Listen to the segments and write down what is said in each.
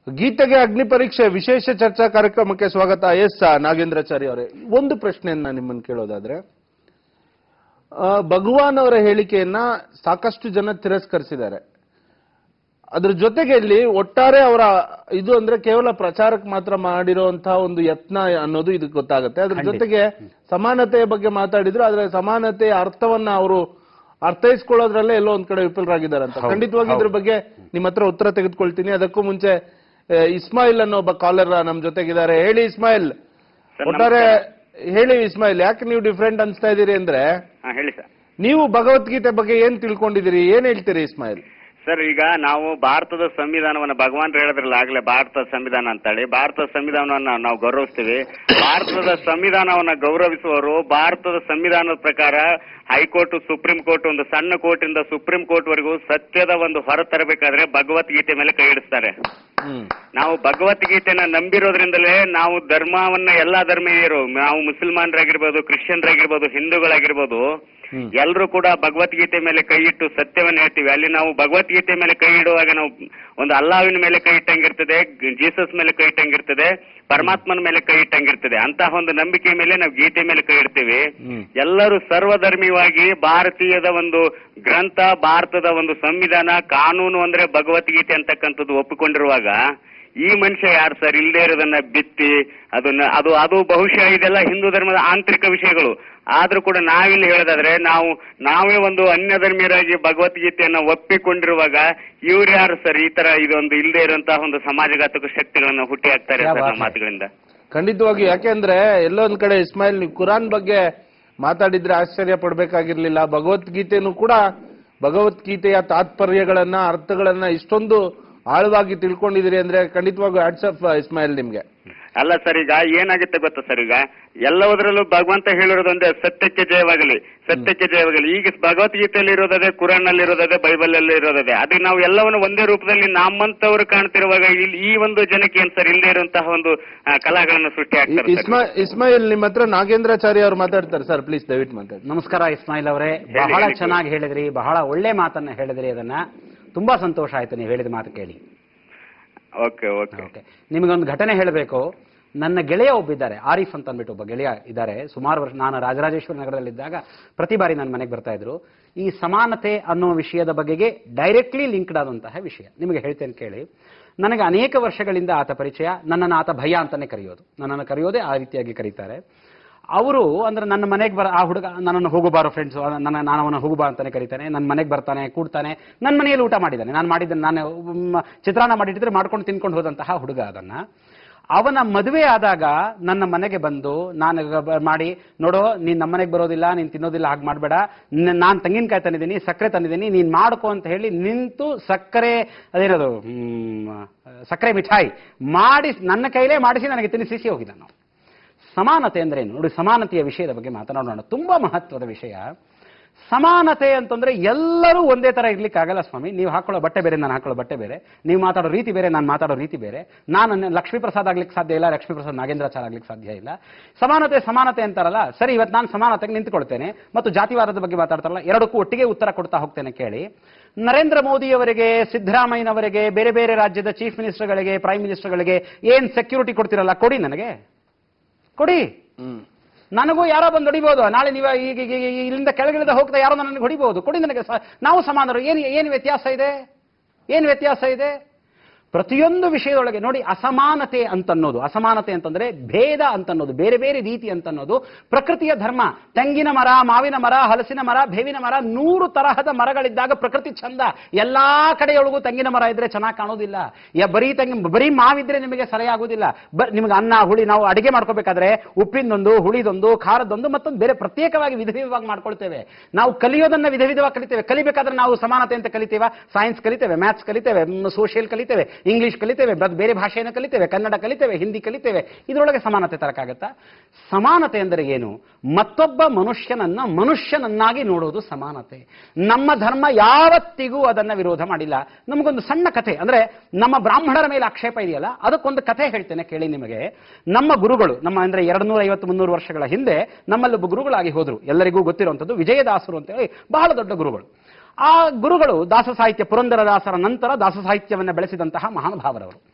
ಗೀತೆಗೆ ಅಗ್ನಿ ಪರೀಕ್ಷೆ ವಿಶೇಷ ಚರ್ಚಾ ಕಾರ್ಯಕ್ರಮಕ್ಕೆ ಸ್ವಾಗತ ಎಸ್ ನಾಗೇಂದ್ರಾಚಾರ್ಯ ಅವರೇ ಒಂದು ಪ್ರಶ್ನೆಯನ್ನ ನಿಮ್ಮನ್ನು ಕೇಳೋದಾದ್ರೆ ಆ, ಭಗವಾನ್ ಅವರ ಹೇಳಿಕೆಯನ್ನ ಸಾಕಷ್ಟು ಜನ ತಿರಸ್ಕರಿಸಿದ್ದಾರೆ ಅದ್ರ ಜೊತೆಗೆ ಇಲ್ಲಿ ಒಟ್ಟಾರೆ ಅವರ ಇದು ಅಂದ್ರೆ ಕೇವಲ ಪ್ರಚಾರಕ್ಕೆ ಮಾತ್ರ ಮಾಡಿರುವಂತಹ ಒಂದು ಯತ್ನ ಅನ್ನೋದು ಇದಕ್ಕೆ ಗೊತ್ತಾಗುತ್ತೆ ಅದ್ರ ಜೊತೆಗೆ ಸಮಾನತೆಯ ಬಗ್ಗೆ ಮಾತಾಡಿದ್ರು ಆದ್ರೆ ಸಮಾನತೆಯ ಅರ್ಥವನ್ನ ಅವರು ಅರ್ಥೈಸ್ಕೊಳ್ಳೋದ್ರಲ್ಲೇ ಎಲ್ಲೋ ಒಂದ್ ಕಡೆ ವಿಫಲರಾಗಿದ್ದಾರೆ ಅಂತ ಖಂಡಿತವಾಗಿ ಇದ್ರ ಬಗ್ಗೆ ನಿಮ್ಮ ಹತ್ರ ಉತ್ತರ ತೆಗೆದುಕೊಳ್ತೀನಿ ಅದಕ್ಕೂ ಮುಂಚೆ ಆ, ಇಸ್ಮಾಯಿಲ್ ಅನ್ನೋ ಒಬ್ಬ ಕಾಲರ್ ನಮ್ ಜೊತೆಗಿದ್ದಾರೆ ಹೇಳಿ ಇಸ್ಮಾಯಿಲ್ ಸರ್, ಒಟ್ಟಾರೆ ಹೇಳಿ ಇಸ್ಮಾಯಿಲ್ ಯಾಕೆ ನೀವು ಡಿಫ್ರೆಂಟ್ ಅನ್ಸ್ತಾ ಇದೀರಿ ಅಂದ್ರೆ ಹಾ ಹೇಳಿ ಸರ್ ನೀವು ಭಗವದ್ಗೀತೆ ಬಗ್ಗೆ ಏನ್ ತಿಳ್ಕೊಂಡಿದ್ದೀರಿ ಏನ್ ಹೇಳ್ತೀರಿ ಇಸ್ಮಾಯಿಲ್ ಸರ್ ಈಗ ನಾವು ಭಾರತದ ಸಂವಿಧಾನವನ್ನ ಭಗವಾನ್ ಹೇಳಿದ್ರಲ್ಲ ಆಗ್ಲೇ ಭಾರತದ ಸಂವಿಧಾನ ಅಂತೇಳಿ ಭಾರತದ ಸಂವಿಧಾನವನ್ನ ನಾವು ಗೌರವಿಸ್ತೀವಿ ಭಾರತದ ಸಂವಿಧಾನವನ್ನ ಗೌರವಿಸುವವರು ಭಾರತದ ಸಂವಿಧಾನದ ಪ್ರಕಾರ ಹೈಕೋರ್ಟ್ ಸುಪ್ರೀಂ ಕೋರ್ಟ್ ಒಂದು ಸಣ್ಣ ಕೋರ್ಟ್ ಇಂದ ಸುಪ್ರೀಂ ಕೋರ್ಟ್ ವರೆಗೂ ಸತ್ಯದ ಒಂದು ಹೊರ ತರಬೇಕಾದ್ರೆ ಭಗವದ್ಗೀತೆ ಮೇಲೆ ಕೈ ಇಡಿಸ್ತಾರೆ ಹ್ಮ್ ನಾವು ಭಗವದ್ಗೀತೆನ ನಂಬಿರೋದ್ರಿಂದಲೇ ನಾವು ಧರ್ಮವನ್ನ ಎಲ್ಲಾ ಧರ್ಮೀಯರು ನಾವು ಮುಸಲ್ಮಾನರಾಗಿರ್ಬೋದು ಕ್ರಿಶ್ಚಿಯನ್ರಾಗಿರ್ಬೋದು ಹಿಂದೂಗಳಾಗಿರ್ಬೋದು ಹ್ಮ್. ಎಲ್ಲರೂ ಕೂಡ ಭಗವದ್ಗೀತೆ ಮೇಲೆ ಕೈ ಇಟ್ಟು ಸತ್ಯವನ್ನ ಹೇಳ್ತೀವಿ ಅಲ್ಲಿ ನಾವು ಭಗವದ್ಗೀತೆ ಮೇಲೆ ಕೈ ಇಡುವಾಗ ನಾವು ಒಂದು ಅಲ್ಲಾವಿನ ಮೇಲೆ ಕೈ ಇಟ್ಟಂಗಿರ್ತದೆ ಜೀಸಸ್ ಮೇಲೆ ಕೈ ಇಟ್ಟಂಗಿರ್ತದೆ ಪರಮಾತ್ಮನ ಮೇಲೆ ಕೈ ಇಟ್ಟಂಗಿರ್ತದೆ ಅಂತಹ ಒಂದು ನಂಬಿಕೆ ಮೇಲೆ ನಾವು ಗೀತೆ ಮೇಲೆ ಕೈ ಇಡ್ತೀವಿ ಹ್ಮ್. ಎಲ್ಲರೂ ಸರ್ವಧರ್ಮಿವಾಗಿ ಭಾರತೀಯದ ಒಂದು ಗ್ರಂಥ ಭಾರತದ ಒಂದು ಸಂವಿಧಾನ ಕಾನೂನು ಅಂದ್ರೆ ಭಗವದ್ಗೀತೆ ಅಂತಕ್ಕಂಥದ್ದು ಒಪ್ಪಿಕೊಂಡಿರುವಾಗ ಈ ಮನುಷ್ಯ ಯಾರು ಸರ್ ಇಲ್ಲದೆ ಇರೋದನ್ನ ಬಿತ್ತಿ ಅದನ್ನ ಅದು ಅದು ಬಹುಶಃ ಇದೆಲ್ಲ ಹಿಂದೂ ಧರ್ಮದ ಆಂತರಿಕ ವಿಷಯಗಳು ಆದ್ರೂ ಕೂಡ ನಾವಿಲ್ಲಿ ಹೇಳೋದಾದ್ರೆ ನಾವು ನಾವೇ ಒಂದು ಅನ್ಯ ಧರ್ಮೀಯರಾಗಿ ಭಗವದ್ಗೀತೆಯನ್ನ ಒಪ್ಪಿಕೊಂಡಿರುವಾಗ ಇವ್ರು ಯಾರು ಸರ್ ಈ ತರ ಇದೊಂದು ಇಲ್ಲದೆ ಇರುವಂತಹ ಒಂದು ಸಮಾಜಘಾತಕ ಶಕ್ತಿಗಳನ್ನ ಹುಟ್ಟಿ ಹಾಕ್ತಾರೆ ಯಾ ಸರ್ ಬಾತ್ ನಮ್ಮ ಹೈ. ಮಾತುಗಳಿಂದ ಖಂಡಿತವಾಗಿ ಯಾಕೆಂದ್ರೆ ಎಲ್ಲೋ ಒಂದ್ ಕಡೆ ಇಸ್ಮಾಯಿಲ್ ನೀವು ಕುರಾನ್ ಬಗ್ಗೆ ಮಾತಾಡಿದ್ರೆ ಆಶ್ಚರ್ಯ ಪಡ್ಬೇಕಾಗಿರ್ಲಿಲ್ಲ ಭಗವದ್ಗೀತೆನೂ ಕೂಡ ಭಗವದ್ಗೀತೆಯ ತಾತ್ಪರ್ಯಗಳನ್ನ ಅರ್ಥಗಳನ್ನ ಇಷ್ಟೊಂದು ಆಳವಾಗಿ ತಿಳ್ಕೊಂಡಿದ್ದೀರಿ ಅಂದ್ರೆ ಖಂಡಿತವಾಗಿ ವಾಟ್ಸಪ್ ಇಸ್ಮಾಯಿಲ್ ನಿಮ್ಗೆ ಅಲ್ಲ ಸರ್ ಈಗ ಏನಾಗುತ್ತೆ ಗೊತ್ತಾ ಸರ್ ಈಗ ಎಲ್ಲದರಲ್ಲೂ ಭಗವಂತ ಹೇಳಿರೋದೊಂದೇ ಸತ್ಯಕ್ಕೆ ಜಯವಾಗಲಿ ಸತ್ಯಕ್ಕೆ ಜಯವಾಗಲಿ ಈಗ ಭಗವದ್ಗೀತೆಯಲ್ಲಿ ಇರೋದದೇ ಕುರಾನ್ ನಲ್ಲಿ ಇರೋದದೇ ಬೈಬಲ್ ಅಲ್ಲಿ ಇರೋದದೇ ಅದಕ್ಕೆ ನಾವು ಎಲ್ಲವನ್ನು ಒಂದೇ ರೂಪದಲ್ಲಿ ನಮ್ಮಂತವ್ರು ಕಾಣ್ತಿರುವಾಗ ಇಲ್ಲಿ ಈ ಒಂದು ಜನಕ್ಕೆ ಏನ್ ಸರ್ ಇಲ್ಲದೆ ಇರುವಂತಹ ಒಂದು ಆ, ಕಲಾಗಳನ್ನ ಸೃಷ್ಟಿ ಆಗ್ತಾರೆ ಸರ್. ಇಸ್ಮಾ ಇಸ್ಮಾಯಿಲ್ ನಿಮ್ಮ ಹತ್ರ ನಾಗೇಂದ್ರಾಚಾರ್ಯ ಅವ್ರು ಮಾತಾಡ್ತಾರೆ ಸರ್ ಪ್ಲೀಸ್ ದಯವಿಟ್ಟು ಮಾತಾಡಿ ನಮಸ್ಕಾರ ಇಸ್ಮಾಯಿಲ್ ಅವರೇ ಹೇಳಿ, ಬಹಳ ಹೇಳಿ. ಚೆನ್ನಾಗಿ ಹೇಳಿದ್ರಿ ಬಹಳ ಒಳ್ಳೆ ಮಾತನ್ನ ಹೇಳಿದ್ರಿ ಅದನ್ನ ತುಂಬಾ ಸಂತೋಷ ಆಯ್ತು ನೀವು ಹೇಳಿದ ಮಾತು ಕೇಳಿ ಓಕೆ ಓಕೆ ಓಕೆ ನಿಮಗೊಂದು ಘಟನೆ ಹೇಳಬೇಕು ನನ್ನ ಗೆಳೆಯ ಒಬ್ಬಿದ್ದಾರೆ ಆರಿಫ್ ಅಂತ ಅಂದ್ಬಿಟ್ಟು ಒಬ್ಬ ಗೆಳೆಯ ಇದ್ದಾರೆ ಸುಮಾರು ವರ್ಷ ನಾನು ರಾಜರಾಜೇಶ್ವರಿ ನಗರದಲ್ಲಿದ್ದಾಗ ಪ್ರತಿ ಬಾರಿ ನನ್ನ ಮನೆಗೆ ಬರ್ತಾ ಇದ್ರು ಈ ಸಮಾನತೆ ಅನ್ನೋ ವಿಷಯದ ಬಗೆಗೆ ಡೈರೆಕ್ಟ್ಲಿ ಲಿಂಕ್ಡ್ ಆದಂತಹ ವಿಷಯ ನಿಮಗೆ ಹೇಳ್ತೇನೆ ಕೇಳಿ ನನಗೆ ಅನೇಕ ವರ್ಷಗಳಿಂದ ಆತ ಪರಿಚಯ ನನ್ನನ್ನು ಆತ ಭಯ ಅಂತಾನೆ ಕರೆಯೋದು ನನ್ನನ್ನು ಕರೆಯೋದೇ ಆ ರೀತಿಯಾಗಿ ಕರೀತಾರೆ ಅವರು ಅಂದ್ರೆ ನನ್ನ ಮನೆಗೆ ಬರ ಆ ಹುಡುಗ ನನ್ನನ್ನು ಹೋಗುಬಾರೋ ಫ್ರೆಂಡ್ಸ್ ನನ್ನ ನಾನು ಅವನ ಹೋಗುಬಾ ಅಂತಾನೆ ಕರೀತಾನೆ ನನ್ನ ಮನೆಗೆ ಬರ್ತಾನೆ ಕೂಡ್ತಾನೆ ನನ್ನ ಮನೆಯಲ್ಲಿ ಊಟ ಮಾಡಿದ್ದಾನೆ ನಾನು ಮಾಡಿದ್ದನ್ನು ನಾನು ಮ್, ಚಿತ್ರಾನ್ನ ಮಾಡಿಟ್ಟಿದ್ರೆ ಮಾಡ್ಕೊಂಡು ತಿನ್ಕೊಂಡು ಹೋದಂತಹ ಹುಡುಗ ಅದನ್ನ ಅವನ ಮದುವೆ ಆದಾಗ ನನ್ನ ಮನೆಗೆ ಬಂದು ನಾನು ಬ- ಮಾಡಿ ನೋಡೋ ನೀನ್ ನಮ್ಮ ಮನೆಗೆ ಬರೋದಿಲ್ಲ ನೀನ್ ತಿನ್ನೋದಿಲ್ಲ ಹಾಗೆ ಮಾಡಬೇಡ ನಾನು ತೆಂಗಿನಕಾಯಿ ತಂದಿದ್ದೀನಿ ಸಕ್ಕರೆ ತಂದಿದ್ದೀನಿ ನೀನ್ ಮಾಡ್ಕೊ ಅಂತ ಹೇಳಿ ನಿಂತು ಸಕ್ಕರೆ ಅದೇನದು ಹ್ಮ್, ಸಕ್ಕರೆ ಮಿಠಾಯಿ ಮಾಡಿ ನನ್ನ ಕೈಲೇ ಮಾಡಿಸಿ ನನಗೆ ತಿನ್ನಿಸಿ ಹೋಗಿದ್ದ ನಾವು ಸಮಾನತೆ ಅಂದ್ರೆ ಏನು ನೋಡಿ ಸಮಾನತೆಯ ವಿಷಯದ ಬಗ್ಗೆ ಮಾತನಾಡೋಣ ತುಂಬಾ ಮಹತ್ವದ ವಿಷಯ ಸಮಾನತೆ ಅಂತಂದ್ರೆ ಎಲ್ಲರೂ ಒಂದೇ ತರ ಇರ್ಲಿಕ್ಕಾಗಲ್ಲ ಸ್ವಾಮಿ ನೀವು ಹಾಕೊಳ್ಳೋ ಬಟ್ಟೆ ಬೇರೆ ನಾನು ಹಾಕೊಳ್ಳೋ ಬಟ್ಟೆ ಬೇರೆ ನೀವು ಮಾತಾಡೋ ರೀತಿ ಬೇರೆ ನಾನು ಮಾತಾಡೋ ರೀತಿ ಬೇರೆ ನಾನು ನ- ಲಕ್ಷ್ಮೀ ಪ್ರಸಾದ್ ಆಗ್ಲಿಕ್ಕೆ ಸಾಧ್ಯ ಇಲ್ಲ ಲಕ್ಷ್ಮೀ ಪ್ರಸಾದ್ ನಾಗೇಂದ್ರಾಚಾರ ಆಗ್ಲಿಕ್ಕೆ ಸಾಧ್ಯ ಇಲ್ಲ ಸಮಾನತೆ ಸಮಾನತೆ ಅಂತಾರಲ್ಲ ಸರಿ ಇವತ್ತು ನಾನು ಸಮಾನತೆಗೆ ನಿಂತುಕೊಳ್ತೇನೆ ಮತ್ತು ಜಾತಿವಾದದ ಬಗ್ಗೆ ಮಾತಾಡ್ತಾರಲ್ಲ ಎರಡಕ್ಕೂ ಒಟ್ಟಿಗೆ ಉತ್ತರ ಕೊಡ್ತಾ ಹೋಗ್ತೇನೆ ಕೇಳಿ ನರೇಂದ್ರ ಮೋದಿಯವರಿಗೆ ಸಿದ್ದರಾಮಯ್ಯನವರಿಗೆ ಬೇರೆ ಬೇರೆ ರಾಜ್ಯದ ಚೀಫ್ ಮಿನಿಸ್ಟರ್ಗಳಿಗೆ ಪ್ರೈಮ್ ಮಿನಿಸ್ಟರ್ಗಳಿಗೆ ಏನ್ ಸೆಕ್ಯೂರಿಟಿ ಕೊಡ್ತಿರಲ್ಲ ಕೊಡಿ ನನಗೆ ಕೊಡಿ ಹ್ಮ್ ನನಗೂ ಯಾರೋ ಬಂದು ಹೊಡಿಬಹುದು ನಾಳೆ ನೀವು ಈಗ ಈಗ- ಈಗ ಇಲ್ಲಿಂದ ಕೆಳಗಿಳಿದ ಹೋಗ್ತಾ ಯಾರೋ ನನಗೆ ಹೊಡಿಬಹುದು ಕೊಡಿ ನನಗೆ ಸ- ನಾವು ಸಮಾನರು ಏನು ಏನು ವ್ಯತ್ಯಾಸ ಇದೆ ಏನು ವ್ಯತ್ಯಾಸ ಇದೆ ಪ್ರತಿಯೊಂದು ವಿಷಯದೊಳಗೆ ನೋಡಿ ಅಸಮಾನತೆ ಅಂತನ್ನೋದು ಅಸಮಾನತೆ ಅಂತಂದ್ರೆ ಭೇದ ಅಂತನ್ನೋದು ಬೇರೆ ಬೇರೆ ರೀತಿ ಅಂತನ್ನೋದು ಪ್ರಕೃತಿಯ ಧರ್ಮ ತೆಂಗಿನ ಮರ ಮಾವಿನ ಮರ ಹಲಸಿನ ಮರ ಬೇವಿನ ಮರ ನೂರು ತರಹದ ಮರಗಳಿದ್ದಾಗ ಪ್ರಕೃತಿ ಚಂದ ಎಲ್ಲಾ ಕಡೆಯೊಳಗೂ ತೆಂಗಿನ ಮರ ಇದ್ರೆ ಚೆನ್ನಾಗಿ ಕಾಣೋದಿಲ್ಲ ಯ ಬರೀ ತೆಂಗಿನ ಬರೀ ಮಾವಿದ್ರೆ ನಿಮಗೆ ಸರಿಯಾಗುವುದಿಲ್ಲ ಬ ನಿಮಗೆ ಅನ್ನ ಹುಳಿ ನಾವು ಅಡಿಗೆ ಮಾಡ್ಕೋಬೇಕಾದ್ರೆ ಉಪ್ಪಿನದೊಂದು ಹುಳಿದೊಂದು ಖಾರದೊಂದು ಮತ್ತೊಂದು ಬೇರೆ ಪ್ರತ್ಯೇಕವಾಗಿ ವಿಧ ವಿಧವಾಗಿ ಮಾಡ್ಕೊಳ್ತೇವೆ ನಾವು ಕಲಿಯೋದನ್ನ ವಿಧ ವಿಧವಾಗಿ ಕಲಿತೇವೆ ಕಲಿಬೇಕಾದ್ರೆ ನಾವು ಸಮಾನತೆ ಅಂತ ಕಲಿತೇವೆ ಸೈನ್ಸ್ ಕಲಿತೇವೆ ಮ್ಯಾಥ್ಸ್ ಕಲಿತೇವೆ ಸೋಷಿಯಲ್ ಕಲಿತೇವೆ ಇಂಗ್ಲಿಷ್ ಕಲಿತೇವೆ ಬದ್- ಬೇರೆ ಭಾಷೆಯನ್ನು ಕಲಿತೇವೆ ಕನ್ನಡ ಕಲಿತೇವೆ ಹಿಂದಿ ಕಲಿತೇವೆ ಇದರೊಳಗೆ ಸಮಾನತೆ ತರಕಾಗತ್ತಾ ಸಮಾನತೆ ಅಂದರೆ ಏನು ಮತ್ತೊಬ್ಬ ಮನುಷ್ಯನನ್ನ ಮನುಷ್ಯನನ್ನಾಗಿ ನೋಡೋದು ಸಮಾನತೆ ನಮ್ಮ ಧರ್ಮ ಯಾವತ್ತಿಗೂ ಅದನ್ನ ವಿರೋಧ ಮಾಡಿಲ್ಲ ನಮಗೊಂದು ಸಣ್ಣ ಕಥೆ ಅಂದ್ರೆ ನಮ್ಮ ಬ್ರಾಹ್ಮಣರ ಮೇಲೆ ಆಕ್ಷೇಪ ಇದೆಯಲ್ಲ ಅದಕ್ಕೊಂದು ಕಥೆ ಹೇಳ್ತೇನೆ ಕೇಳಿ ನಿಮಗೆ ನಮ್ಮ ಗುರುಗಳು ನಮ್ಮ ಅಂದ್ರೆ ಎರಡು ನೂರ ಐವತ್ತು ಮುನ್ನೂರು ವರ್ಷಗಳ ಹಿಂದೆ ನಮ್ಮಲ್ಲೊಬ್ಬ ಗುರುಗಳಾಗಿ ಹೋದ್ರು ಎಲ್ಲರಿಗೂ ಗೊತ್ತಿರುವಂಥದ್ದು ವಿಜಯದಾಸರು ಅಂತ ಹೇಳಿ ಬಹಳ ದೊಡ್ಡ ಗುರುಗಳು ಆ ಗುರುಗಳು ದಾಸ ಸಾಹಿತ್ಯ ಪುರಂದರ ದಾಸರ ನಂತರ ದಾಸ ಸಾಹಿತ್ಯವನ್ನು ಬೆಳೆಸಿದಂತಹ ಮಹಾನುಭಾವರವರು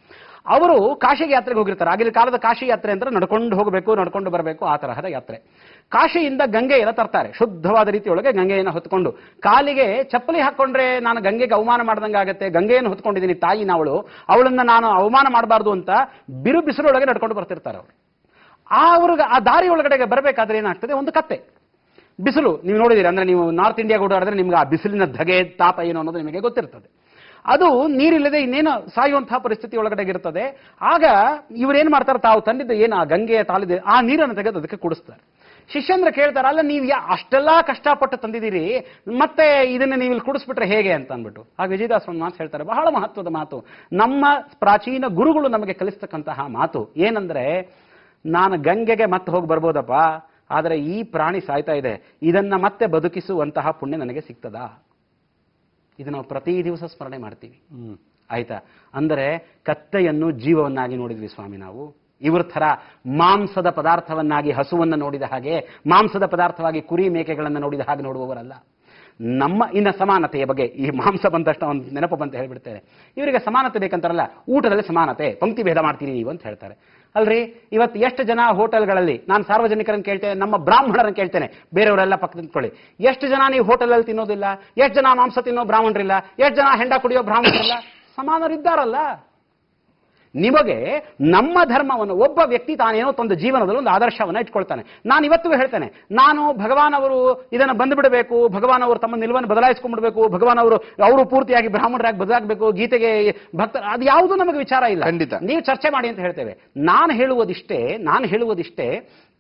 ಅವರು ಕಾಶಿಗೆ ಯಾತ್ರೆಗೆ ಹೋಗಿರ್ತಾರೆ ಆಗಿನ ಕಾಲದ ಕಾಶಿ ಯಾತ್ರೆ ಅಂದ್ರೆ ನಡ್ಕೊಂಡು ಹೋಗಬೇಕು ನಡ್ಕೊಂಡು ಬರಬೇಕು ಆ ತರಹದ ಯಾತ್ರೆ ಕಾಶಿಯಿಂದ ಗಂಗೆಯನ್ನು ತರ್ತಾರೆ ಶುದ್ಧವಾದ ರೀತಿಯೊಳಗೆ ಗಂಗೆಯನ್ನು ಹೊತ್ಕೊಂಡು ಕಾಲಿಗೆ ಚಪ್ಪಲಿ ಹಾಕೊಂಡ್ರೆ ನಾನು ಗಂಗೆಗೆ ಅವಮಾನ ಮಾಡ್ದಂಗೆ ಆಗತ್ತೆ ಗಂಗೆಯನ್ನು ಹೊತ್ಕೊಂಡಿದ್ದೀನಿ ತಾಯಿನ ಅವಳು ಅವಳನ್ನ ನಾನು ಅವಮಾನ ಮಾಡಬಾರ್ದು ಅಂತ ಬಿರು ಬಿಸಿಲೊಳಗೆ ನಡ್ಕೊಂಡು ಬರ್ತಿರ್ತಾರೆ ಅವರು ಆ ಅವ್ರಿಗೆ ಆ ದಾರಿ ಒಳಗಡೆಗೆ ಬರಬೇಕಾದ್ರೆ ಏನಾಗ್ತದೆ ಒಂದು ಕತ್ತೆ ಬಿಸಿಲು ನೀವು ನೋಡಿದಿರಿ ಅಂದ್ರೆ ನೀವು ನಾರ್ತ್ ಇಂಡಿಯಾಗೆ ಓಡಾಡಿದ್ರೆ ನಿಮ್ಗೆ ಆ ಬಿಸಿಲಿನ ಧಗೆ ತಾಪ ಏನು ಅನ್ನೋದು ನಿಮಗೆ ಗೊತ್ತಿರ್ತದೆ ಅದು ನೀರಿಲ್ಲದೆ ಇನ್ನೇನು ಸಾಯುವಂತಹ ಪರಿಸ್ಥಿತಿ ಒಳಗಡೆ ಇರ್ತದೆ ಆಗ ಇವರೇನ್ ಮಾಡ್ತಾರೆ ತಾವು ತಂದಿದ್ದ ಏನು ಆ ಗಂಗೆಯ ತಾಳಿದೆ ಆ ನೀರನ್ನು ತೆಗೆದು ಅದಕ್ಕೆ ಕುಡಿಸ್ತಾರೆ ಶಿಷ್ಯಂದ್ರ ಕೇಳ್ತಾರೆ ಅಲ್ಲ ನೀವು ಯಾ ಅಷ್ಟೆಲ್ಲ ಕಷ್ಟಪಟ್ಟು ತಂದಿದ್ದೀರಿ ಮತ್ತೆ ಇದನ್ನ ನೀವು ಇಲ್ಲಿ ಕುಡಿಸ್ಬಿಟ್ರೆ ಹೇಗೆ ಅಂತ ಅಂದ್ಬಿಟ್ಟು ಆ ವಿಜಯದಾಸ್ ಒಂದು ಮಾತು ಹೇಳ್ತಾರೆ ಬಹಳ ಮಹತ್ವದ ಮಾತು ನಮ್ಮ ಪ್ರಾಚೀನ ಗುರುಗಳು ನಮಗೆ ಕಲಿಸ್ತಕ್ಕಂತಹ ಮಾತು ಏನಂದ್ರೆ ನಾನು ಗಂಗೆಗೆ ಮತ್ತೆ ಹೋಗಿ ಬರ್ಬೋದಪ್ಪ ಆದರೆ ಈ ಪ್ರಾಣಿ ಸಾಯ್ತಾ ಇದೆ ಇದನ್ನ ಮತ್ತೆ ಬದುಕಿಸುವಂತಹ ಪುಣ್ಯ ನನಗೆ ಸಿಗ್ತದಾ ಇದು ನಾವು ಪ್ರತಿ ದಿವಸ ಸ್ಮರಣೆ ಮಾಡ್ತೀವಿ ಆಯ್ತಾ ಅಂದರೆ ಕತ್ತೆಯನ್ನು ಜೀವವನ್ನಾಗಿ ನೋಡಿದ್ವಿ ಸ್ವಾಮಿ ನಾವು ಇವ್ರ ಥರ ಮಾಂಸದ ಪದಾರ್ಥವನ್ನಾಗಿ ಹಸುವನ್ನು ನೋಡಿದ ಹಾಗೆ ಮಾಂಸದ ಪದಾರ್ಥವಾಗಿ ಕುರಿ ಮೇಕೆಗಳನ್ನು ನೋಡಿದ ಹಾಗೆ ನೋಡುವವರಲ್ಲ ನಮ್ಮ ಇನ್ನ ಸಮಾನತೆಯ ಬಗ್ಗೆ ಈ ಮಾಂಸ ಬಂದ ತಕ್ಷಣ ಒಂದು ನೆನಪು ಬಂತ ಹೇಳ್ಬಿಡ್ತೇನೆ ಇವರಿಗೆ ಸಮಾನತೆ ಬೇಕಂತಾರಲ್ಲ ಊಟದಲ್ಲಿ ಸಮಾನತೆ ಪಂಕ್ತಿ ಭೇದ ಮಾಡ್ತೀರಿ ನೀವು ಅಂತ ಹೇಳ್ತಾರೆ ಅಲ್ರಿ ಇವತ್ತು ಎಷ್ಟು ಜನ ಹೋಟೆಲ್ಗಳಲ್ಲಿ ನಾನು ಸಾರ್ವಜನಿಕರನ್ನು ಕೇಳ್ತೇನೆ ನಮ್ಮ ಬ್ರಾಹ್ಮಣರನ್ನು ಕೇಳ್ತೇನೆ ಬೇರೆಯವರೆಲ್ಲ ಪಕ್ಕ ನಿಂತ್ಕೊಳ್ಳಿ ಎಷ್ಟು ಜನ ನೀವು ಹೋಟೆಲಲ್ಲಿ ತಿನ್ನೋದಿಲ್ಲ ಎಷ್ಟು ಜನ ಮಾಂಸ ತಿನ್ನೋ ಬ್ರಾಹ್ಮಣರಿಲ್ಲ ಎಷ್ಟು ಜನ ಹೆಂಡ ಕುಡಿಯೋ ಬ್ರಾಹ್ಮಣರಿಲ್ಲ ಸಮಾನರಿದ್ದಾರಲ್ಲ ನಿಮಗೆ ನಮ್ಮ ಧರ್ಮವನ್ನು ಒಬ್ಬ ವ್ಯಕ್ತಿ ತಾನೇನೋ ತಂದು ಜೀವನದಲ್ಲಿ ಒಂದು ಆದರ್ಶವನ್ನು ಇಟ್ಕೊಳ್ತಾನೆ ನಾನು ಇವತ್ತಿಗೂ ಹೇಳ್ತೇನೆ ನಾನು ಭಗವಾನ್ ಅವರು ಇದನ್ನು ಬಂದುಬಿಡಬೇಕು ಭಗವಾನ್ ಅವರು ತಮ್ಮ ನಿಲುವನ್ನು ಬದಲಾಯಿಸ್ಕೊಂಡ್ಬಿಡ್ಬೇಕು ಭಗವಾನ್ ಅವರು ಅವರು ಪೂರ್ತಿಯಾಗಿ ಬ್ರಾಹ್ಮಣರಾಗಿ ಬದಲಾಗಬೇಕು ಗೀತೆಗೆ ಭಕ್ತರ ಅದು ಯಾವುದೂ ನಮಗೆ ವಿಚಾರ ಇಲ್ಲ ಖಂಡಿತ. ನೀವು ಚರ್ಚೆ ಮಾಡಿ ಅಂತ ಹೇಳ್ತೇವೆ ನಾನು ಹೇಳುವುದಿಷ್ಟೇ ನಾನು ಹೇಳುವುದಿಷ್ಟೇ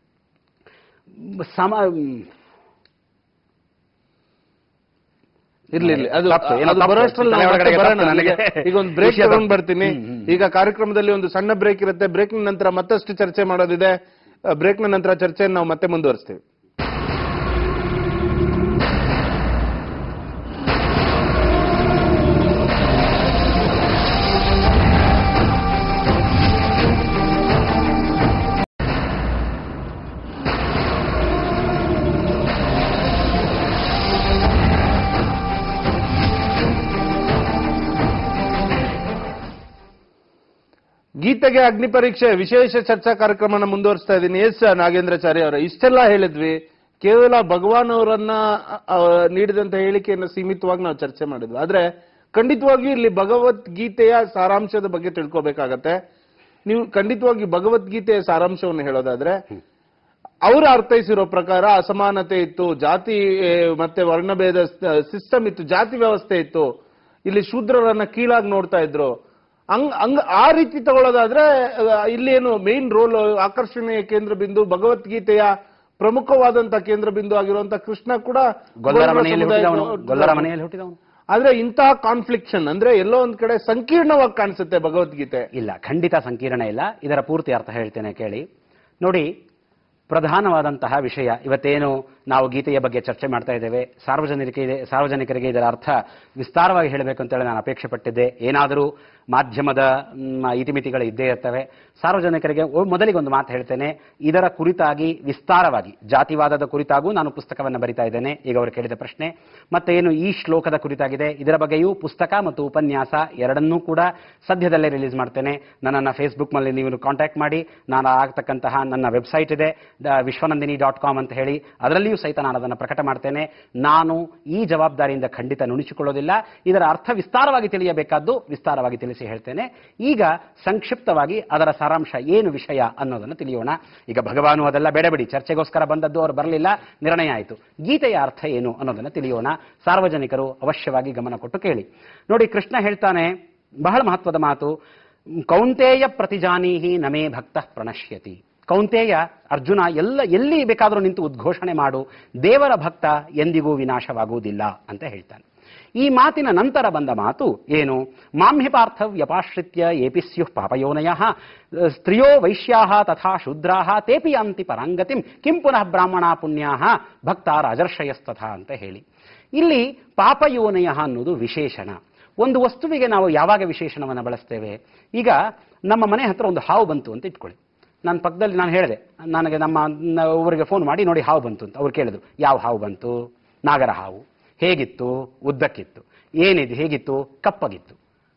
ಸಮ ಇರ್ಲಿ ಇರ್ಲಿ ಅದು ತಪ್ಪು, ಏನೋ ಅದು ತಪ್ಪು. ಬರೋಷ್ಟ್ರಲ್ಲಿ ನಾವು ತಲೆ ಮತ್ತೆ ಒಳಗಡೆ ಬರೋಣ ತಪ್ಪು ನನಗೆ ನನಗೆ. ಈಗ ಒಂದು ಬ್ರೇಕ್ ವಿಷಯ ತಗೊಂಡ್ ತಪ್ಪು. ಬರ್ತೀನಿ ಹ್ಮ್, ಹ್ಮ್. ಈಗ ಕಾರ್ಯಕ್ರಮದಲ್ಲಿ ಒಂದು ಸಣ್ಣ ಬ್ರೇಕ್ ಇರುತ್ತೆ ಬ್ರೇಕ್ ನಂತರ ಮತ್ತಷ್ಟು ಚರ್ಚೆ ಮಾಡೋದಿದೆ ಬ್ರೇಕ್ ನಂತರ ಚರ್ಚೆಯನ್ನು ನಾವು ಮತ್ತೆ ಮುಂದುವರಿಸ್ತೀವಿ ಗೀತೆಗೆ ಅಗ್ನಿ ಪರೀಕ್ಷೆ ವಿಶೇಷ ಚರ್ಚಾ ಕಾರ್ಯಕ್ರಮನ ಮುಂದುವರಿಸ್ತಾ ಇದ್ದೀನಿ ಎಸ್ ನಾಗೇಂದ್ರಾಚಾರ್ಯ ಅವರ ಇಷ್ಟೆಲ್ಲ ಹೇಳಿದ್ವಿ ಕೇವಲ ಭಗವಾನ್ ಅವರನ್ನ ಆ, ನೀಡಿದಂತ ಹೇಳಿಕೆಯನ್ನು ಸೀಮಿತವಾಗಿ ನಾವು ಚರ್ಚೆ ಮಾಡಿದ್ವಿ ಆದ್ರೆ ಖಂಡಿತವಾಗಿಯೂ ಇಲ್ಲಿ ಭಗವದ್ಗೀತೆಯ ಸಾರಾಂಶದ ಬಗ್ಗೆ ತಿಳ್ಕೊಬೇಕಾಗತ್ತೆ ನೀವು ಖಂಡಿತವಾಗಿ ಭಗವದ್ಗೀತೆಯ ಸಾರಾಂಶವನ್ನು ಹೇಳೋದಾದ್ರೆ ಅವರು ಅರ್ಥೈಸಿರೋ ಪ್ರಕಾರ ಅಸಮಾನತೆ ಇತ್ತು ಜಾತಿ ಏ, ಮತ್ತೆ ವರ್ಣಭೇದ ಸಿಸ್ಟಮ್ ಇತ್ತು ಜಾತಿ ವ್ಯವಸ್ಥೆ ಇತ್ತು ಇಲ್ಲಿ ಶೂದ್ರರನ್ನ ಕೀಳಾಗಿ ನೋಡ್ತಾ ಇದ್ರು ಹಂಗ್ ಹಂಗ್ ಆ ರೀತಿ ತಗೊಳ್ಳೋದಾದ್ರೆ ಆ, ಇಲ್ಲಿ ಏನು ಮೇನ್ ರೋಲ್ ಆಕರ್ಷಣೆಯ ಕೇಂದ್ರ ಬಿಂದು ಭಗವದ್ಗೀತೆಯ ಪ್ರಮುಖವಾದಂತ ಕೇಂದ್ರ ಬಿಂದು ಆಗಿರುವಂತ ಕೃಷ್ಣ ಕೂಡ ಗೊಲ್ಲರ ಗೋರ್ವ ಮನೆಯಲ್ಲಿ ಸಮುದಾಯದ ಹುಟ್ಟಿದವನು ಗೊಲ್ಲರ ಮನೆಯಲ್ಲಿ ಹುಟ್ಟಿದವನು ಆದ್ರೆ ಇಂತಹ ಕಾನ್ಫ್ಲಿಕ್ಷನ್ ಅಂದ್ರೆ ಎಲ್ಲೋ ಒಂದ್ ಕಡೆ ಸಂಕೀರ್ಣವಾಗಿ ಕಾಣಿಸುತ್ತೆ ಭಗವದ್ಗೀತೆ ಇಲ್ಲ ಖಂಡಿತ ಸಂಕೀರ್ಣ ಇಲ್ಲ ಇದರ ಪೂರ್ತಿ ಅರ್ಥ ಹೇಳ್ತೇನೆ ಕೇಳಿ ನೋಡಿ ಪ್ರಧಾನವಾದಂತಹ ವಿಷಯ ಇವತ್ತೇನು ನಾವು ಗೀತೆಯ ಬಗ್ಗೆ ಚರ್ಚೆ ಮಾಡ್ತಾ ಇದ್ದೇವೆ ಸಾರ್ವಜನಿಕರಿಗೆ ಸಾರ್ವಜನಿಕರಿಗೆ ಇದರ ಅರ್ಥ ವಿಸ್ತಾರವಾಗಿ ಹೇಳಬೇಕು ಅಂತೇಳಿ ನಾನು ಅಪೇಕ್ಷೆ ಪಟ್ಟಿದ್ದೆ ಏನಾದರೂ ಮಾಧ್ಯಮದ ಮ್, ಇತಿಮಿತಿಗಳು ಇದ್ದೇ ಇರ್ತವೆ ಸಾರ್ವಜನಿಕರಿಗೆ ಒ- ಮೊದಲಿಗೆ ಒಂದು ಮಾತು ಹೇಳ್ತೇನೆ ಇದರ ಕುರಿತಾಗಿ ವಿಸ್ತಾರವಾಗಿ ಜಾತಿವಾದದ ಕುರಿತಾಗೂ ನಾನು ಪುಸ್ತಕವನ್ನು ಬರಿತಾ ಇದ್ದೇನೆ ಈಗ ಅವರು ಕೇಳಿದ ಪ್ರಶ್ನೆ ಮತ್ತೆ ಏನು ಈ ಶ್ಲೋಕದ ಕುರಿತಾಗಿದೆ ಇದರ ಬಗ್ಗೆಯೂ ಪುಸ್ತಕ ಮತ್ತು ಉಪನ್ಯಾಸ ಎರಡನ್ನೂ ಕೂಡ ಸದ್ಯದಲ್ಲೇ ರಿಲೀಸ್ ಮಾಡ್ತೇನೆ ನನ್ನನ್ನು ಫೇಸ್ಬುಕ್ನಲ್ಲಿ ನೀವು ಕಾಂಟ್ಯಾಕ್ಟ್ ಮಾಡಿ ನಾನು ಆಗ್ತಕ್ಕಂತಹ ನನ್ನ ವೆಬ್ಸೈಟ್ ಇದೆ ದ- ವಿಶ್ವನಂದಿನಿ ಡಾಟ್ ಕಾಮ್ ಅಂತ ಹೇಳಿ ಅದರಲ್ಲಿಯೂ ಸಹಿತ ನಾನು ಅದನ್ನು ಪ್ರಕಟ ಮಾಡ್ತೇನೆ ನಾನು ಈ ಜವಾಬ್ದಾರಿಯಿಂದ ಖಂಡಿತ ನುಣಿಸಿಕೊಳ್ಳೋದಿಲ್ಲ ಇದರ ಅರ್ಥ ವಿಸ್ತಾರವಾಗಿ ತಿಳಿಯಬೇಕಾದ್ದು ವಿಸ್ತಾರವಾಗಿ ತಿಳಿಸಿ ಹೇಳ್ತೇನೆ ಈಗ ಸಂಕ್ಷಿಪ್ತವಾಗಿ ಅದರ ಸಾರಾಂಶ ಏನು ವಿಷಯ ಅನ್ನೋದನ್ನು ತಿಳಿಯೋಣ ಈಗ ಭಗವಾನು ಅದೆಲ್ಲ ಬೇಡಬೇಡಿ ಚರ್ಚೆಗೋಸ್ಕರ ಬಂದದ್ದು ಅವರು ಬರಲಿಲ್ಲ ನಿರ್ಣಯ ಆಯಿತು ಗೀತೆಯ ಅರ್ಥ ಏನು ಅನ್ನೋದನ್ನು ತಿಳಿಯೋಣ ಸಾರ್ವಜನಿಕರು ಅವಶ್ಯವಾಗಿ ಗಮನ ಕೊಟ್ಟು ಕೇಳಿ ನೋಡಿ ಕೃಷ್ಣ ಹೇಳ್ತಾನೆ ಬಹಳ ಮಹತ್ವದ ಮಾತು ಕೌಂತೇಯ ಪ್ರತಿಜಾನೀಹಿ ನಮೇ ಭಕ್ತ ಪ್ರಣಶ್ಯತಿ ಕೌಂತೇಯ ಅರ್ಜುನ ಎಲ್ಲ ಎಲ್ಲಿ ಬೇಕಾದರೂ ನಿಂತು ಉದ್ಘೋಷಣೆ ಮಾಡು ದೇವರ ಭಕ್ತ ಎಂದಿಗೂ ವಿನಾಶವಾಗುವುದಿಲ್ಲ ಅಂತ ಹೇಳ್ತಾನೆ ಈ ಮಾತಿನ ನಂತರ ಬಂದ ಮಾತು ಏನು ಮಾಂಹಿ ಪಾರ್ಥ ವ್ಯಪಾಶ್ರಿತ್ಯ ಏಪಿ ಸ್ಯುಃ ಪಾಪಯೋನಯ ಸ್ತ್ರಿಯೋ ವೈಶ್ಯಾ ತಥಾ ಶೂದ್ರಾ ತೇಪಿ ಯಾಂತಿ ಪರಾಂಗತಿಂ ಕಿಂ ಪುನಃ ಬ್ರಾಹ್ಮಣ ಪುಣ್ಯಾ ಭಕ್ತ ರಾಜರ್ಷಯಸ್ತಥಾ ಅಂತ ಹೇಳಿ ಇಲ್ಲಿ ಪಾಪಯೋನಯ ಅನ್ನೋದು ವಿಶೇಷಣ ಒಂದು ವಸ್ತುವಿಗೆ ನಾವು ಯಾವಾಗ ವಿಶೇಷಣವನ್ನು ಬಳಸ್ತೇವೆ ಈಗ ನಮ್ಮ ಮನೆ ಹತ್ರ ಒಂದು ಹಾವು ಬಂತು ಅಂತ ಇಟ್ಕೊಳ್ಳಿ ನಾನು ಪಕ್ಕದಲ್ಲಿ ನಾನು ಹೇಳಿದೆ ನನಗೆ ನಮ್ಮ ನ- ಊರಿಗೆ ಫೋನ್ ಮಾಡಿ ನೋಡಿ ಹಾವು ಬಂತು ಅಂತ ಅವ್ರು ಕೇಳಿದ್ರು ಯಾವ ಹಾವು ಬಂತು ನಾಗರ ಹಾವು ಹೇಗಿತ್ತು ಉದ್ದಕ್ಕಿತ್ತು ಏನಿದೆ ಹೇಗಿತ್ತು ಕಪ್ಪಗಿತ್ತು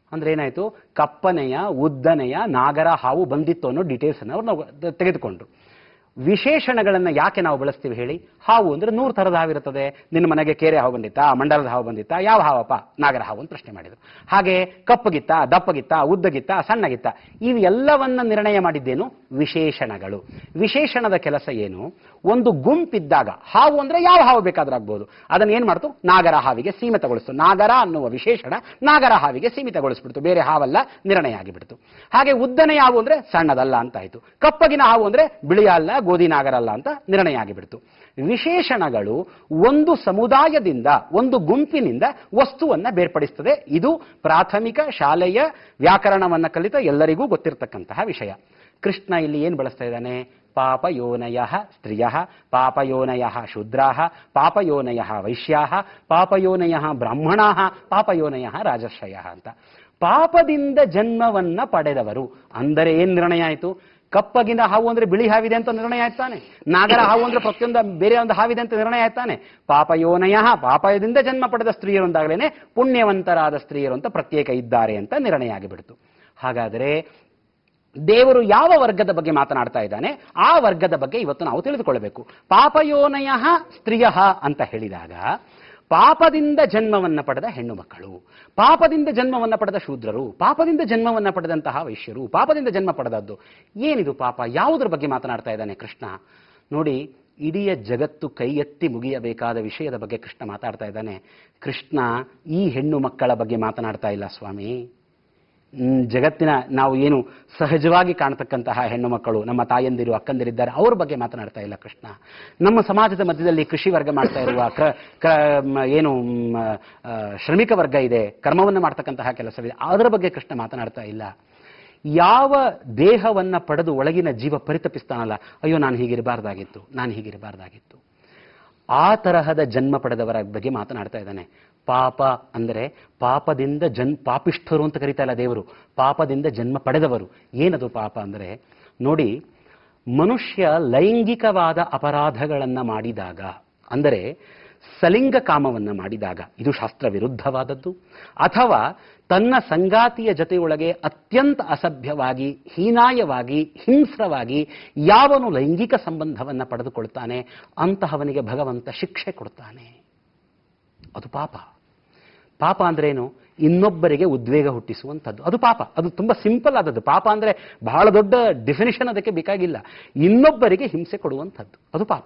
ಅಂದ್ರೆ ಏನಾಯ್ತು ಕಪ್ಪನೆಯ ಉದ್ದನೆಯ ನಾಗರ ಹಾವು ಬಂದಿತ್ತು ಅನ್ನೋ ಡೀಟೇಲ್ಸ್ ಅನ್ನು ಅವ್ರು ನಾವು ತೆಗೆದುಕೊಂಡ್ರು ವಿಶೇಷಣಗಳನ್ನ ಯಾಕೆ ನಾವು ಬಳಸ್ತೀವಿ ಹೇಳಿ ಹಾವು ಅಂದ್ರೆ ನೂರು ತರದ ಹಾವಿರುತ್ತದೆ ನಿನ್ನ ಮನೆಗೆ ಕೇರೆ ಹಾವು ಬಂದಿತ್ತಾ ಮಂಡಲದ ಹಾವು ಬಂದಿತ್ತಾ ಯಾವ ಹಾವಪ್ಪ ನಾಗರ ಹಾವು ಅಂತ ಪ್ರಶ್ನೆ ಮಾಡಿದ್ರು ಹಾಗೆ ಕಪ್ಪಗಿತ್ತ ದಪ್ಪಗಿತ್ತ ಉದ್ದಗಿತ್ತ ಸಣ್ಣಗಿತ್ತ ಇವೆಲ್ಲವನ್ನ ನಿರ್ಣಯ ಮಾಡಿದ್ದೇನು ವಿಶೇಷಣಗಳು ವಿಶೇಷಣದ ಕೆಲಸ ಏನು ಒಂದು ಗುಂಪಿದ್ದಾಗ ಹಾವು ಅಂದ್ರೆ ಯಾವ ಹಾವು ಬೇಕಾದ್ರೂ ಆಗ್ಬೋದು ಅದನ್ನ ಏನ್ ಮಾಡ್ತು ನಾಗರ ಹಾವಿಗೆ ಸೀಮಿತಗೊಳಿಸ್ತು ನಾಗರ ಅನ್ನುವ ವಿಶೇಷಣ ನಾಗರ ಹಾವಿಗೆ ಸೀಮಿತಗೊಳಿಸ್ಬಿಡ್ತು ಬೇರೆ ಹಾವಲ್ಲ ನಿರ್ಣಯ ಆಗಿಬಿಡ್ತು ಹಾಗೆ ಉದ್ದನೆ ಹಾವು ಅಂದ್ರೆ ಸಣ್ಣದಲ್ಲ ಅಂತ ಆಯ್ತು ಕಪ್ಪಗಿನ ಹಾವು ಅಂದ್ರೆ ಬಿಳಿಯ ಅಲ್ಲ ಗೋಧಿ ನಾಗರ ಅಲ್ಲ ಅಂತ ನಿರ್ಣಯ ಆಗಿಬಿಡ್ತು ವಿಶೇಷಣಗಳು ಒಂದು ಸಮುದಾಯದಿಂದ ಒಂದು ಗುಂಪಿನಿಂದ ವಸ್ತುವನ್ನ ಬೇರ್ಪಡಿಸ್ತದೆ ಇದು ಪ್ರಾಥಮಿಕ ಶಾಲೆಯ ವ್ಯಾಕರಣವನ್ನ ಕಲಿತ ಎಲ್ಲರಿಗೂ ಗೊತ್ತಿರತಕ್ಕಂತಹ ವಿಷಯ ಕೃಷ್ಣ ಇಲ್ಲಿ ಏನ್ ಬಳಸ್ತಾ ಇದ್ದಾನೆ ಪಾಪಯೋನಯ ಸ್ತ್ರಿಯ ಪಾಪಯೋನಯ ಶೂದ್ರಾ ಪಾಪಯೋನಯ ವೈಶ್ಯಾ ಪಾಪಯೋನಯ ಬ್ರಾಹ್ಮಣಾ ಪಾಪಯೋನಯ ರಾಜಶ್ರಯ ಅಂತ ಪಾಪದಿಂದ ಜನ್ಮವನ್ನ ಪಡೆದವರು ಅಂದರೆ ಏನ್ ನಿರ್ಣಯ ಆಯಿತು ಕಪ್ಪಗಿನ ಹಾವು ಅಂದ್ರೆ ಬಿಳಿ ಹಾವಿದೆ ಅಂತ ನಿರ್ಣಯ ಆಯ್ತಾನೆ ನಾಗರ ಹಾವು ಅಂದ್ರೆ ಪ್ರತಿಯೊಂದು ಬೇರೆ ಒಂದು ಹಾವಿದೆ ಅಂತ ನಿರ್ಣಯ ಆಯ್ತಾನೆ ಪಾಪಯೋನಯ ಪಾಪದಿಂದ ಜನ್ಮ ಪಡೆದ ಸ್ತ್ರೀಯರು ಅಂದಾಗಲೇನೆ ಪುಣ್ಯವಂತರಾದ ಸ್ತ್ರೀಯರು ಅಂತ ಪ್ರತ್ಯೇಕ ಇದ್ದಾರೆ ಅಂತ ನಿರ್ಣಯ ಆಗಿಬಿಡ್ತು ಹಾಗಾದರೆ ದೇವರು ಯಾವ ವರ್ಗದ ಬಗ್ಗೆ ಮಾತನಾಡ್ತಾ ಇದ್ದಾನೆ ಆ ವರ್ಗದ ಬಗ್ಗೆ ಇವತ್ತು ನಾವು ತಿಳಿದುಕೊಳ್ಳಬೇಕು ಪಾಪಯೋನಯ ಸ್ತ್ರೀಯ ಅಂತ ಹೇಳಿದಾಗ ಪಾಪದಿಂದ ಜನ್ಮವನ್ನ ಪಡೆದ ಹೆಣ್ಣು ಮಕ್ಕಳು ಪಾಪದಿಂದ ಜನ್ಮವನ್ನ ಪಡೆದ ಶೂದ್ರರು ಪಾಪದಿಂದ ಜನ್ಮವನ್ನ ಪಡೆದಂತಹ ವೈಶ್ಯರು ಪಾಪದಿಂದ ಜನ್ಮ ಪಡೆದದ್ದು ಏನಿದು ಪಾಪ ಯಾವುದರ ಬಗ್ಗೆ ಮಾತನಾಡ್ತಾ ಇದ್ದಾನೆ ಕೃಷ್ಣ ನೋಡಿ ಇಡೀ ಜಗತ್ತು ಕೈ ಎತ್ತಿ ಮುಗಿಯಬೇಕಾದ ವಿಷಯದ ಬಗ್ಗೆ ಕೃಷ್ಣ ಮಾತಾಡ್ತಾ ಇದ್ದಾನೆ ಕೃಷ್ಣ ಈ ಹೆಣ್ಣು ಮಕ್ಕಳ ಬಗ್ಗೆ ಮಾತನಾಡ್ತಾ ಇಲ್ಲ ಸ್ವಾಮಿ ಹ್ಮ್, ಜಗತ್ತಿನ ನಾವು ಏನು ಸಹಜವಾಗಿ ಕಾಣತಕ್ಕಂತಹ ಹೆಣ್ಣು ಮಕ್ಕಳು ನಮ್ಮ ತಾಯಂದಿರು ಅಕ್ಕಂದಿರಿದ್ದಾರೆ ಅವ್ರ ಬಗ್ಗೆ ಮಾತನಾಡ್ತಾ ಇಲ್ಲ ಕೃಷ್ಣ ನಮ್ಮ ಸಮಾಜದ ಮಧ್ಯದಲ್ಲಿ ಕೃಷಿ ವರ್ಗ ಮಾಡ್ತಾ ಇರುವ ಕ್ರ ಕ್ರ ಮ, ಏನು ಮ್, ಆ, ಶ್ರಮಿಕ ವರ್ಗ ಇದೆ ಕರ್ಮವನ್ನು ಮಾಡ್ತಕ್ಕಂತಹ ಕೆಲಸವಿದೆ ಅದರ ಬಗ್ಗೆ ಕೃಷ್ಣ ಮಾತನಾಡ್ತಾ ಇಲ್ಲ ಯಾವ ದೇಹವನ್ನ ಪಡೆದು ಒಳಗಿನ ಜೀವ ಪರಿತಪಿಸ್ತಾನಲ್ಲ ಅಯ್ಯೋ ನಾನು ಹೀಗಿರಬಾರ್ದಾಗಿತ್ತು ನಾನು ಹೀಗಿರಬಾರ್ದಾಗಿತ್ತು ಆ ತರಹದ ಜನ್ಮ ಪಡೆದವರ ಬಗ್ಗೆ ಮಾತನಾಡ್ತಾ ಇದ್ದಾನೆ ಪಾಪ ಅಂದರೆ ಪಾಪದಿಂದ ಜನ್ ಪಾಪಿಷ್ಠರು ಅಂತ ಕರೀತಾ ಇಲ್ಲ ದೇವರು ಪಾಪದಿಂದ ಜನ್ಮ ಪಡೆದವರು ಏನದು ಪಾಪ ಅಂದರೆ ನೋಡಿ ಮನುಷ್ಯ ಲೈಂಗಿಕವಾದ ಅಪರಾಧಗಳನ್ನ ಮಾಡಿದಾಗ ಅಂದರೆ ಸಲಿಂಗ ಕಾಮವನ್ನ ಮಾಡಿದಾಗ ಇದು ಶಾಸ್ತ್ರ ವಿರುದ್ಧವಾದದ್ದು ಅಥವಾ ತನ್ನ ಸಂಗಾತಿಯ ಜೊತೆಯೊಳಗೆ ಅತ್ಯಂತ ಅಸಭ್ಯವಾಗಿ ಹೀನಾಯವಾಗಿ ಹಿಂಸ್ರವಾಗಿ ಯಾವನು ಲೈಂಗಿಕ ಸಂಬಂಧವನ್ನ ಪಡೆದುಕೊಳ್ತಾನೆ ಅಂತಹವನಿಗೆ ಭಗವಂತ ಶಿಕ್ಷೆ ಕೊಡ್ತಾನೆ ಅದು ಪಾಪ ಪಾಪ ಅಂದ್ರೇನು ಇನ್ನೊಬ್ಬರಿಗೆ ಉದ್ವೇಗ ಹುಟ್ಟಿಸುವಂಥದ್ದು ಅದು ಪಾಪ ಅದು ತುಂಬಾ ಸಿಂಪಲ್ ಆದದ್ದು ಪಾಪ ಅಂದ್ರೆ ಬಹಳ ದೊಡ್ಡ ಡೆಫಿನಿಷನ್ ಅದಕ್ಕೆ ಬೇಕಾಗಿಲ್ಲ ಇನ್ನೊಬ್ಬರಿಗೆ ಹಿಂಸೆ ಕೊಡುವಂಥದ್ದು ಅದು ಪಾಪ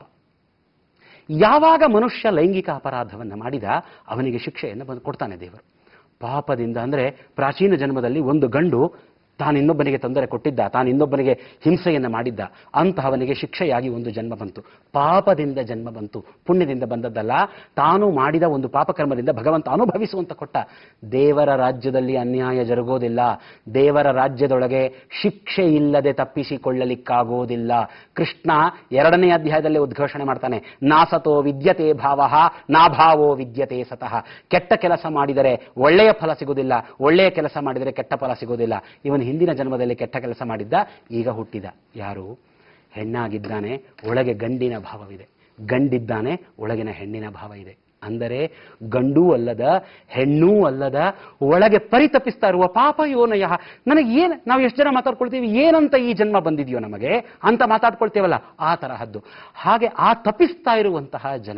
ಯಾವಾಗ ಮನುಷ್ಯ ಲೈಂಗಿಕ ಅಪರಾಧವನ್ನು ಮಾಡಿದ ಅವನಿಗೆ ಶಿಕ್ಷೆಯನ್ನು ಬಂದು ಕೊಡ್ತಾನೆ ದೇವರು ಪಾಪದಿಂದ ಅಂದ್ರೆ ಪ್ರಾಚೀನ ಜನ್ಮದಲ್ಲಿ ಒಂದು ಗಂಡು ತಾನು ಇನ್ನೊಬ್ಬನಿಗೆ ತೊಂದರೆ ಕೊಟ್ಟಿದ್ದ ತಾನು ಇನ್ನೊಬ್ಬನಿಗೆ ಹಿಂಸೆಯನ್ನು ಮಾಡಿದ್ದ ಅಂತಹವನಿಗೆ ಶಿಕ್ಷೆಯಾಗಿ ಒಂದು ಜನ್ಮ ಬಂತು ಪಾಪದಿಂದ ಜನ್ಮ ಬಂತು ಪುಣ್ಯದಿಂದ ಬಂದದ್ದಲ್ಲ ತಾನು ಮಾಡಿದ ಒಂದು ಪಾಪಕರ್ಮದಿಂದ ಭಗವಂತ ಅನುಭವಿಸುವಂತ ಕೊಟ್ಟ ದೇವರ ರಾಜ್ಯದಲ್ಲಿ ಅನ್ಯಾಯ ಜರುಗೋದಿಲ್ಲ ದೇವರ ರಾಜ್ಯದೊಳಗೆ ಶಿಕ್ಷೆ ಇಲ್ಲದೆ ತಪ್ಪಿಸಿಕೊಳ್ಳಲಿಕ್ಕಾಗೋದಿಲ್ಲ ಕೃಷ್ಣ ಎರಡನೇ ಅಧ್ಯಾಯದಲ್ಲಿ ಉದ್ಘೋಷಣೆ ಮಾಡ್ತಾನೆ ನಾಸತೋ ವಿದ್ಯತೆ ಭಾವ ನಾಭಾವೋ ವಿದ್ಯತೆ ಸತಃ ಕೆಟ್ಟ ಕೆಲಸ ಮಾಡಿದರೆ ಒಳ್ಳೆಯ ಫಲ ಸಿಗುವುದಿಲ್ಲ ಒಳ್ಳೆಯ ಕೆಲಸ ಮಾಡಿದರೆ ಕೆಟ್ಟ ಫಲ ಸಿಗುವುದಿಲ್ಲ ಇವನು ಹಿಂದಿನ ಜನ್ಮದಲ್ಲಿ ಕೆಟ್ಟ ಕೆಲಸ ಮಾಡಿದ್ದ ಈಗ ಹುಟ್ಟಿದ ಯಾರು ಹೆಣ್ಣಾಗಿದ್ದಾನೆ ಒಳಗೆ ಗಂಡಿನ ಭಾವವಿದೆ ಗಂಡಿದ್ದಾನೆ ಒಳಗಿನ ಹೆಣ್ಣಿನ ಭಾವ ಇದೆ ಅಂದರೆ ಗಂಡೂ ಅಲ್ಲದ ಹೆಣ್ಣೂ ಅಲ್ಲದ ಒಳಗೆ ಪರಿತಪಿಸ್ತಾ ಇರುವ ಪಾಪ ಯೋನಯ ನನಗೆ ಏನು ನಾವು ಎಷ್ಟು ಜನ ಮಾತಾಡ್ಕೊಳ್ತೀವಿ ಏನಂತ ಈ ಜನ್ಮ ಬಂದಿದೆಯೋ ನಮಗೆ ಅಂತ ಮಾತಾಡ್ಕೊಳ್ತೇವಲ್ಲ ಆ ತರಹದ್ದು ಹಾಗೆ ಆ ತಪಿಸ್ತಾ ಇರುವಂತಹ ಜನ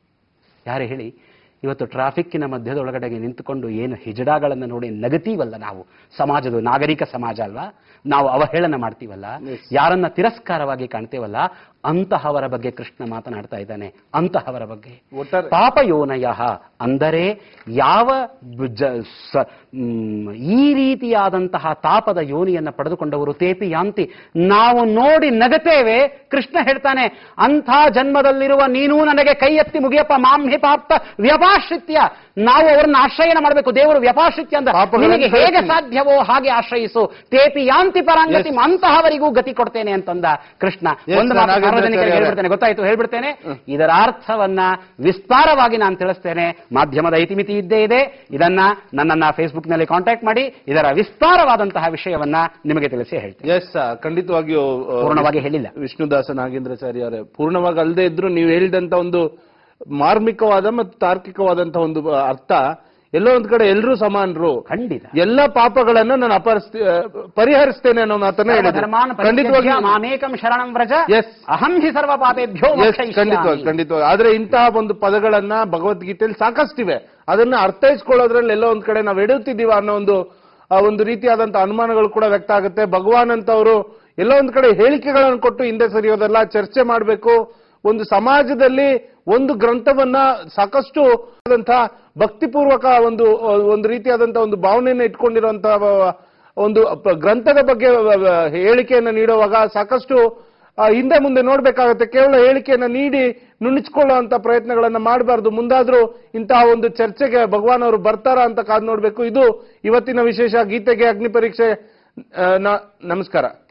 ಯಾರು ಹೇಳಿ ಇವತ್ತು ಟ್ರಾಫಿಕ್ಕಿನ ಮಧ್ಯದೊಳಗಡೆಗೆ ನಿಂತುಕೊಂಡು ಏನು ಹಿಜಡಾಗಳನ್ನು ನೋಡಿ ನಗತೀವಲ್ಲ ನಾವು ಸಮಾಜದ ನಾಗರಿಕ ಸಮಾಜ ಅಲ್ವಾ ನಾವು ಅವಹೇಳನ ಮಾಡ್ತೀವಲ್ಲ ಯಾರನ್ನ ತಿರಸ್ಕಾರವಾಗಿ ಕಾಣ್ತೇವಲ್ಲ ಅಂತಹವರ ಬಗ್ಗೆ ಕೃಷ್ಣ ಮಾತನಾಡ್ತಾ ಇದ್ದಾನೆ ಅಂತಹವರ ಬಗ್ಗೆ ಒಟ್ಟಾರೆ ಪಾಪಯೋನಯ ಅಂದರೆ ಯಾವ ಬ- ಜ- ಸ- ಮ್, ಈ ರೀತಿಯಾದಂತಹ ತಾಪದ ಯೋನಿಯನ್ನು ಪಡೆದುಕೊಂಡವರು ತೇಪಿ ಯಾಂತಿ ನಾವು ನೋಡಿ ನಗತೇವೆ ಕೃಷ್ಣ ಹೇಳ್ತಾನೆ ಅಂಥ ಜನ್ಮದಲ್ಲಿರುವ ನೀನು ನನಗೆ ಕೈ ಎತ್ತಿ ಮುಗಿಯಪ್ಪ ಮಾಂಹಿ ಪಾಪ್ತ ವ್ಯಪಾಶ್ರಿತ್ಯ ನಾವು ಅವರನ್ನ ಆಶ್ರಯನ ಮಾಡಬೇಕು ದೇವರು ವ್ಯಪಾಶ್ರಿತ್ಯ ಅಂತ ಪಾಪಗಳನ್ನು ನಿನಗೆ ಹೇಗೆ ಸಹಿಸಿ. ಸಾಧ್ಯವೋ ಹಾಗೆ ಆಶ್ರಯಿಸು ತೇಪಿ ಯಾಂತಿ ಪರಾಂಗತಿ Yes. ಅಂತಹವರಿಗೂ ಗತಿ ಕೊಡ್ತೇನೆ ಅಂತಂದ ಕೃಷ್ಣ Yes, ಒಂದು sir, ಮಾತು ನಾಗೇಂದ್ರ ಸಾರ್ವಜನಿಕರಿಗೆ ಆಚಾರ್ಯ ಅವರೇ. ಹೇಳ್ಬಿಡ್ತೇನೆ ಗೊತ್ತಾಯ್ತು ಹೇಳ್ಬಿಡ್ತೇನೆ ಇದರ ಅರ್ಥವನ್ನ ವಿಸ್ತಾರವಾಗಿ ನಾನು ತಿಳಿಸ್ತೇನೆ ಮಾಧ್ಯಮದ ಇತಿಮಿತಿ ಇದ್ದೇ ಇದೆ ಇದನ್ನ ನನ್ನನ್ನ ಫೇಸ್ಬುಕ್ ನಲ್ಲಿ ಕಾಂಟ್ಯಾಕ್ಟ್ ಮಾಡಿ ಇದರ ವಿಸ್ತಾರವಾದಂತಹ ವಿಷಯವನ್ನ ನಿಮಗೆ ತಿಳಿಸಿ ಹೇಳ್ತೇನೆ ಎಸ್ ಖಂಡಿತವಾಗಿಯೂ ಆ, ಪೂರ್ಣವಾಗಿ ಹೇಳಿಲ್ಲ ವಿಷ್ಣುದಾಸ ನಾಗೇಂದ್ರಾಚಾರ್ಯ ಅವರೇ ಪೂರ್ಣವಾಗಿ ಅಲ್ಲದೆ ಇದ್ರು ನೀವು ಹೇಳಿದಂತ ಒಂದು ಮಾರ್ಮಿಕವಾದ ಮತ್ತು ತಾರ್ಕಿಕವಾದಂತಹ ಒಂದು ಅರ್ಥ ಎಲ್ಲೋ ಒಂದ್ ಕಡೆ ಎಲ್ಲರೂ ಸಮಾನರು ಖಂಡಿತ ಎಲ್ಲ ಪಾಪಗಳನ್ನ ನಾನು ಅಪರಿಸ್ತಿ ಆ, ಪರಿಹರಿಸ್ತೇನೆ ಅನ್ನೋ ಮಾತನ್ನ ಹೇಳಿದ್ರು ಧರ್ಮಾನ್ ಖಂಡಿತವಾಗಿ ಮಾಮೇಕಂ ಶರಣಂ ವ್ರಜ Yes. ಅಹಂ ಹಿ ಸರ್ವ ಪಾಪೇಭ್ಯೋ Yes, ಖಂಡಿತವಾಗಿ ಖಂಡಿತವಾಗಿ ಆದ್ರೆ ಇಂತಹ ಒಂದು ಪದಗಳನ್ನ ಭಗವದ್ಗೀತೆಯಲ್ಲಿ ಸಾಕಷ್ಟಿವೆ ಅದನ್ನ ಅರ್ಥೈಸ್ಕೊಳ್ಳೋದ್ರಲ್ಲಿ ಎಲ್ಲೋ ಒಂದ್ ಕಡೆ ನಾವು ಎಡುತ್ತಿದೀವ ಅನ್ನೋ ಒಂದು ಆ, ಒಂದು ರೀತಿಯಾದಂತ ಅನುಮಾನಗಳು ಕೂಡ ವ್ಯಕ್ತ ಆಗುತ್ತೆ ಭಗವಾನ್ ಅಂತವರು ಎಲ್ಲೋ ಒಂದ್ ಕಡೆ ಹೇಳಿಕೆಗಳನ್ನು ಕೊಟ್ಟು ಹಿಂದೆ ಸರಿಯೋದಲ್ಲ ಚರ್ಚೆ ಮಾಡಬೇಕು ಒಂದು ಸಮಾಜದಲ್ಲಿ ಒಂದು ಗ್ರಂಥವನ್ನ ಸಾಕಷ್ಟು ಆದಂತಹ ಭಕ್ತಿಪೂರ್ವಕ ಒಂದು ಒಂದು ರೀತಿಯಾದಂತಹ ಒಂದು ಭಾವನೆಯನ್ನು ಇಟ್ಕೊಂಡಿರುವಂತಹ ಒಂದು ಪ- ಗ್ರಂಥದ ಬಗ್ಗೆ ವ- ವ- ಹೇಳಿಕೆಯನ್ನು ನೀಡುವಾಗ ಸಾಕಷ್ಟು ಆ, ಹಿಂದೆ ಮುಂದೆ ನೋಡ್ಬೇಕಾಗುತ್ತೆ ಕೇವಲ ಹೇಳಿಕೆಯನ್ನ ನೀಡಿ ನುಣಿಸ್ಕೊಳ್ಳುವಂತ ಪ್ರಯತ್ನಗಳನ್ನ ಮಾಡಬಾರ್ದು ಮುಂದಾದ್ರೂ ಇಂತಹ ಒಂದು ಚರ್ಚೆಗೆ ಭಗವಾನ್ ಅವರು ಬರ್ತಾರಾ ಅಂತ ಕಾದು ನೋಡ್ಬೇಕು ಇದು ಇವತ್ತಿನ ವಿಶೇಷ ಗೀತೆಗೆ ಅಗ್ನಿ ಪರೀಕ್ಷೆ ಆ, ನ- ನಮಸ್ಕಾರ